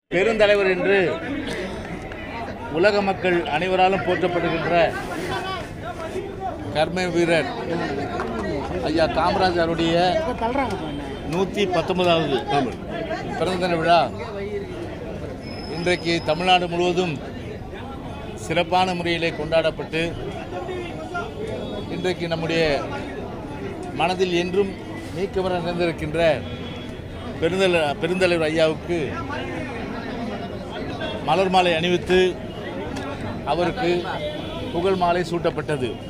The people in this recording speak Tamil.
பெருந்தலைவர் என்று உலக மக்கள் அனைவராலும் போற்றப்படுகின்ற கர்ம வீரர் ஐயா காமராஜருடைய நூற்றி பத்தொன்பதாவது பிறந்த தின விழா இன்றைக்கு தமிழ்நாடு முழுவதும் சிறப்பான முறையிலே கொண்டாடப்பட்டு இன்றைக்கு நம்முடைய மனதில் என்றும் நீக்கமர நிறைந்திருக்கின்ற பெருந்தல பெருந்தலைவர் ஐயாவுக்கு மலர் மாலை அணிவித்து அவருக்கு புகழ் மாலை சூட்டப்பட்டது